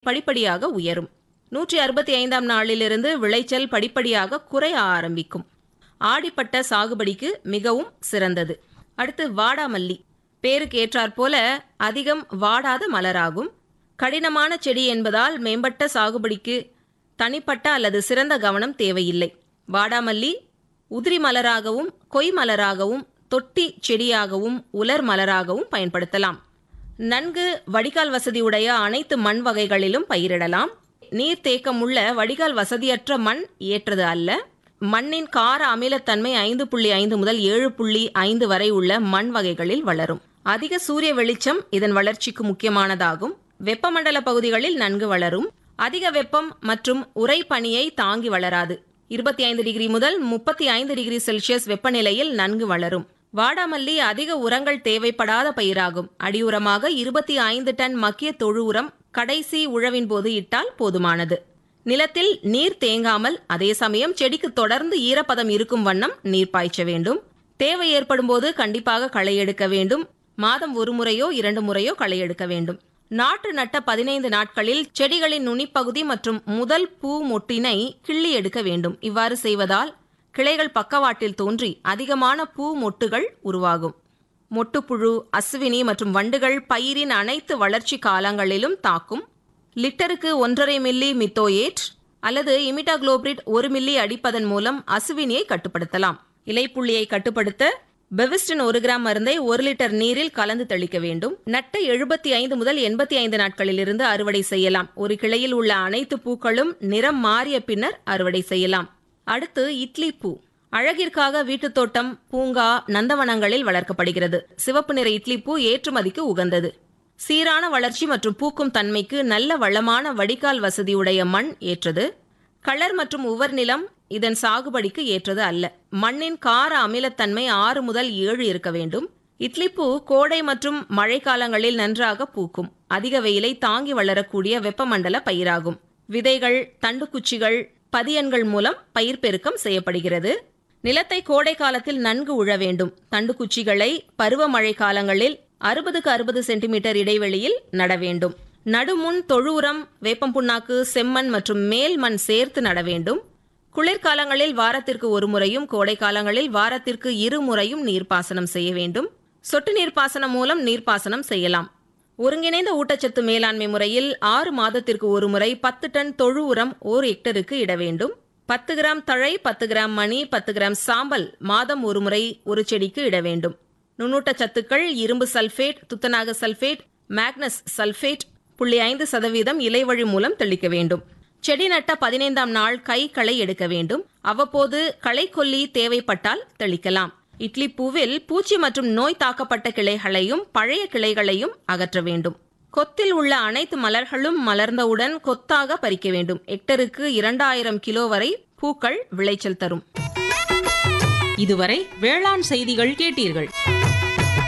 படிப்படியாக உயரும் நூற்றி அறுபத்தி ஐந்தாம் நாளிலிருந்து விளைச்சல் படிப்படியாக குறைய ஆரம்பிக்கும் ஆடிப்பட்ட சாகுபடிக்கு மிகவும் சிறந்தது அடுத்து வாடாமல்லி பேருக்கு ஏற்றாற்போல அதிகம் வாடாத மலராகும் கடினமான செடி என்பதால் மேம்பட்ட சாகுபடிக்கு தனிப்பட்ட அல்லது சிறந்த கவனம் தேவையில்லை வாடாமல்லி உதிரி மலராகவும் கொய் மலராகவும் தொட்டி செடியாகவும் உலர் மலராகவும் பயன்படுத்தலாம் நன்கு வடிகால் வசதியுடைய அனைத்து மண் வகைகளிலும் பயிரிடலாம் நீர் தேக்கமுள்ள வடிகால் வசதியற்ற மண் ஏற்றது அல்ல மண்ணின் கார அமிலத்தன்மை ஐந்து புள்ளி ஐந்து முதல் ஏழு புள்ளி ஐந்து வரை உள்ள மண் வகைகளில் வளரும் அதிக சூரிய வெளிச்சம் இதன் வளர்ச்சிக்கு முக்கியமானதாகும் வெப்பமண்டல பகுதிகளில் நன்கு வளரும் அதிக வெப்பம் மற்றும் உறை பனியை தாங்கி வளராது இருபத்தி ஐந்து டிகிரி முதல் முப்பத்தி ஐந்து டிகிரி செல்சியஸ் வெப்பநிலையில் நன்கு வளரும் வாடாமல்லி அதிக உரங்கள் தேவைப்படாத பயிராகும் அடியுரமாக இருபத்தி ஐந்து டன் மக்கிய தொழு உரம் கடைசி உழவின் போது இட்டால் போதுமானது நிலத்தில் நீர் தேங்காமல் அதே சமயம் செடிக்கு தொடர்ந்து ஈரப்பதம் இருக்கும் வண்ணம் நீர் பாய்ச்ச வேண்டும் தேவை ஏற்படும் போது கண்டிப்பாக களை எடுக்க வேண்டும் மாதம் ஒரு முறையோ இரண்டு முறையோ களை எடுக்க வேண்டும் நாற்று நட்ட பதினைந்து நாட்களில் செடிகளின் நுனிப்பகுதி மற்றும் முதல் பூ மொட்டினை கிள்ளி எடுக்க வேண்டும் இவ்வாறு செய்வதால் கிளைகள் பக்கவாட்டில் தோன்றி அதிகமான பூ மொட்டுகள் உருவாகும் மொட்டுப்புழு அசுவினி மற்றும் வண்டுகள் பயிரின் அனைத்து வளர்ச்சி காலங்களிலும் தாக்கும் லிட்டருக்கு ஒன்றரை மில்லி மித்தோயேட் அல்லது இமிடாகுளோபிரிட் ஒரு மில்லி அடிப்பதன் மூலம் அசுவினியை கட்டுப்படுத்தலாம் இலைப்புள்ளியை கட்டுப்படுத்த பெவிஸ்டின் ஒரு கிராம் மருந்தை ஒரு லிட்டர் நீரில் கலந்து தெளிக்க வேண்டும் நட்ட எழுபத்தி ஐந்து முதல் எண்பத்தி ஐந்து நாட்களிலிருந்து அறுவடை செய்யலாம் ஒரு கிளையில் உள்ள அனைத்து பூக்களும் நிறம் மாறிய பின்னர் அறுவடை செய்யலாம் அடுத்து இட்லி பூ அழகிற்காக வீட்டுத் தோட்டம் பூங்கா நந்தவனங்களில் வளர்க்கப்படுகிறது சிவப்பு நிற இட்லி பூ ஏற்றுமதிக்கு உகந்தது சீரான வளர்ச்சி மற்றும் பூக்கும் தன்மைக்கு நல்ல வளமான வடிகால் வசதியுடைய மண் ஏற்றது களர் மற்றும் உவர் நிலம் இதன் சாகுபடிக்கு ஏற்றது அல்ல மண்ணின் கார அமிலத்தன்மை ஆறு முதல் ஏழு இருக்க வேண்டும் இட்லிப்பூ கோடை மற்றும் மழைக்காலங்களில் நன்றாக பூக்கும் அதிக வெயிலை தாங்கி வளரக்கூடிய வெப்பமண்டல பயிராகும் விதைகள் தண்டுக்குச்சிகள் பதியன்கள் மூலம் பயிர் பெருக்கம் செய்யப்படுகிறது நிலத்தை கோடை காலத்தில் நன்கு உழ வேண்டும் தண்டுக்குச்சிகளை பருவமழை காலங்களில் அறுபதுக்கு அறுபது சென்டிமீட்டர் இடைவெளியில் நட வேண்டும் நடுமுன் தொழு உரம் வேப்பம் புண்ணாக்கு செம்மண் மற்றும் மேல் மண் சேர்த்து நட வேண்டும் குளிர்காலங்களில் வாரத்திற்கு ஒரு முறையும் கோடை காலங்களில் வாரத்திற்கு இரு முறையும் நீர்ப்பாசனம் செய்ய வேண்டும் சொட்டு நீர்ப்பாசனம் மூலம் நீர்ப்பாசனம் செய்யலாம் ஒருங்கிணைந்த ஊட்டச்சத்து மேலாண்மை முறையில் ஆறு மாதத்திற்கு ஒரு முறை பத்து டன் தொழு உரம் ஓர் ஹெக்டருக்கு இட வேண்டும் பத்து கிராம் தழை பத்து கிராம் மணி பத்து கிராம் சாம்பல் மாதம் ஒரு முறை ஒரு செடிக்கு இட வேண்டும் நுண்ணூட்ட சத்துக்கள் இரும்பு சல்பேட் துத்தநாக சல்பேட் மேக்னஸ் சல்பேட் புள்ளி ஐந்து சதவீதம் இலைவழி மூலம் தெளிக்க வேண்டும் செடி நட்ட பதினைந்தாம் நாள் கை களை எடுக்க வேண்டும் அவ்வப்போது களை கொல்லி தேவைப்பட்டால் தெளிக்கலாம் இட்லி பூவில் பூச்சி மற்றும் நோய் தாக்கப்பட்ட கிளைகளையும் பழைய கிளைகளையும் அகற்ற வேண்டும் கொத்தில் உள்ள அனைத்து மலர்களும் மலர்ந்தவுடன் கொத்தாக பறிக்க வேண்டும் ஹெக்டருக்கு இரண்டாயிரம் கிலோ வரை பூக்கள் விளைச்சல் தரும் இதுவரை வேளாண் செய்திகள் கேட்டீர்கள்